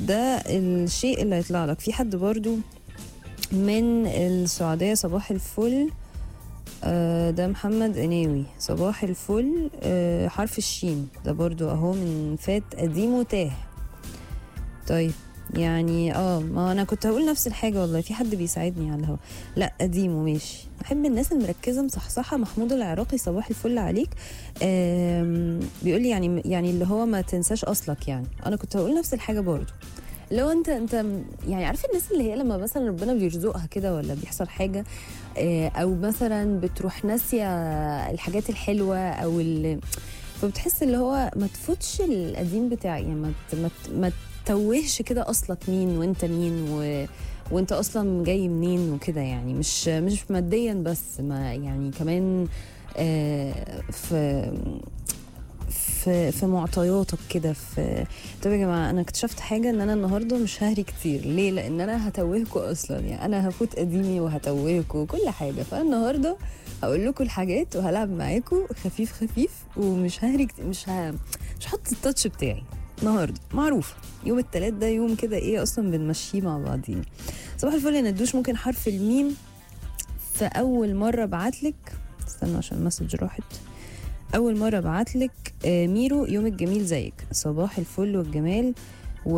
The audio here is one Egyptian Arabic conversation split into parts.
ده الشيء اللي هيطلع لك في حد برضو من السعودية صباح الفل آه، ده محمد قناوي صباح الفل آه، حرف الشين ده برضو اهو من فات قديم وتاه طيب يعني اه ما انا كنت هقول نفس الحاجه والله في حد بيساعدني على الهوا لا قديم وماشي بحب الناس المركزه مصحصحه محمود العراقي صباح الفل عليك آم، بيقول لي يعني يعني اللي هو ما تنساش اصلك يعني انا كنت هقول نفس الحاجه برضو لو انت انت يعني عارف الناس اللي هي لما مثلا ربنا بيرزقها كده ولا بيحصل حاجه آه، او مثلا بتروح ناسيه الحاجات الحلوه او ال... فبتحس اللي هو ما تفوتش القديم بتاعي يعني ما ت- ما ت- ما توهش كده اصلك مين وانت مين و... وانت اصلا جاي منين وكده يعني مش مش ماديا بس ما يعني كمان آه، في في في معطياتك كده في طب يا جماعه انا اكتشفت حاجه ان انا النهارده مش ههري كتير ليه لان انا هتوهكم اصلا يعني انا هفوت قديمي وهتوهكم وكل حاجه فالنهارده هقول لكم الحاجات وهلعب معاكم خفيف خفيف ومش ههري كتير مش ه... مش هحط التاتش بتاعي النهارده معروفه يوم التلات ده يوم كده ايه اصلا بنمشيه مع بعضينا صباح الفل يا ندوش ممكن حرف الميم في اول مره ابعتلك استنى عشان المسج راحت اول مره ابعتلك آه، ميرو يومك جميل زيك صباح الفل والجمال و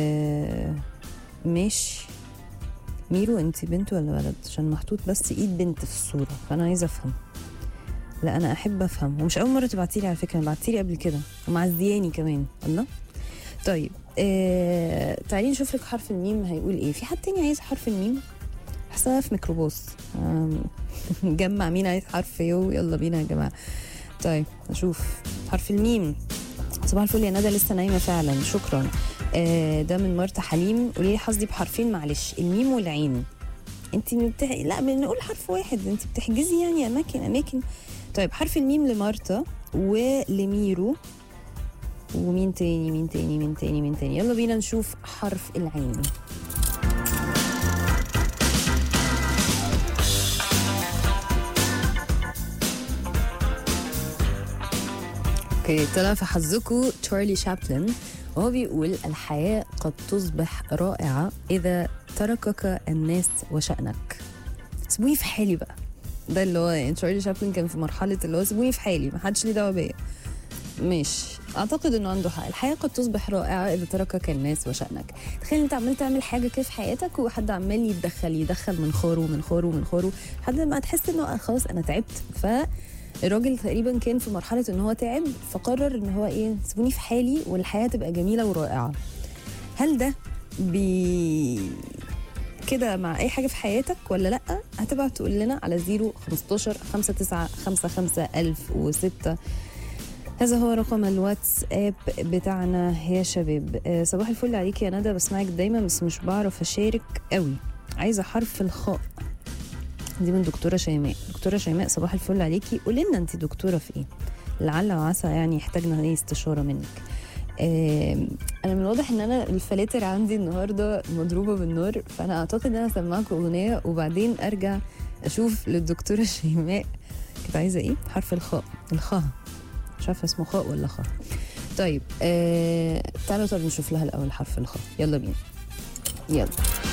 ماشي ميرو انت بنت ولا ولد عشان محطوط بس ايد بنت في الصوره فانا عايزه افهم لا انا احب افهم ومش اول مره تبعتيلي على فكره بعتيلي قبل كده ومعزياني كمان الله طيب آه... تعالي نشوف لك حرف الميم هيقول ايه في حد تاني عايز حرف الميم حاسه في ميكروباص آم، جمع مين عايز حرف يو يلا بينا يا جماعه طيب اشوف حرف الميم صباح الفل يا ندى لسه نايمه فعلا شكرا آه ده من مرتا حليم قولي لي حظي بحرفين معلش الميم والعين انت بتح... لا بنقول حرف واحد انت بتحجزي يعني اماكن اماكن طيب حرف الميم لمارتا ولميرو ومين تاني مين تاني مين تاني مين تاني يلا بينا نشوف حرف العين اوكي طلع في حظكم تشارلي شابلن وهو بيقول الحياة قد تصبح رائعة إذا تركك الناس وشأنك سيبوني في حالي بقى ده اللي هو يعني تشارلي شابلن كان في مرحلة اللي هو سيبوني في حالي ما حدش ليه دعوة بيا مش اعتقد انه عنده حق الحياه قد تصبح رائعه اذا تركك الناس وشانك تخيل انت عمال تعمل حاجه كده في حياتك وحد عمال يتدخل يدخل من خوره ومن خوره ومن خوره لحد ما تحس انه آه خلاص انا تعبت ف الراجل تقريبا كان في مرحله ان هو تعب فقرر ان هو ايه سيبوني في حالي والحياه تبقى جميله ورائعه هل ده بي كده مع اي حاجه في حياتك ولا لا هتبعت تقول لنا على 0 15 59 55 1006 هذا هو رقم الواتساب بتاعنا يا شباب آه، صباح الفل عليك يا ندى بسمعك دايما بس مش بعرف اشارك قوي عايزه حرف الخاء دي من دكتوره شيماء دكتوره شيماء صباح الفل عليكي قولي لنا انت دكتوره في ايه لعل وعسى يعني يحتاجنا اي استشاره منك آم، انا من الواضح ان انا الفلاتر عندي النهارده مضروبه بالنار فانا اعتقد ان انا اسمعكم اغنيه وبعدين ارجع اشوف للدكتوره شيماء كانت عايزه ايه حرف الخاء الخاء مش عارفه اسمه خاء ولا خاء طيب آه... تعالوا طب نشوف لها الاول حرف الخاء يلا بينا يلا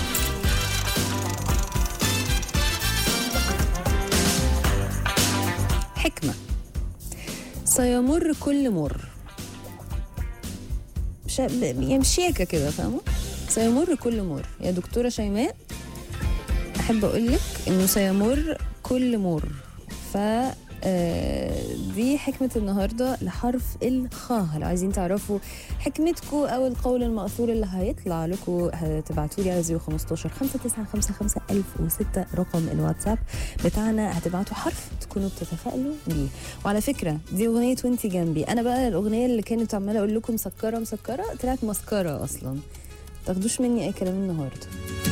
حكمة سيمر كل مر مش يعني شياكة كده فاهمة سيمر كل مر يا دكتورة شيماء أحب أقول لك إنه سيمر كل مر ف آه، دي حكمة النهاردة لحرف الخاء لو عايزين تعرفوا حكمتكم أو القول المأثور اللي هيطلع لكم هتبعتوا لي على 015 5955 1006 رقم الواتساب بتاعنا هتبعتوا حرف تكونوا بتتفائلوا بيه وعلى فكرة دي أغنية وانتي جنبي أنا بقى الأغنية اللي كانت عمالة أقول لكم مسكرة مسكرة طلعت مسكرة أصلا تاخدوش مني أي كلام النهاردة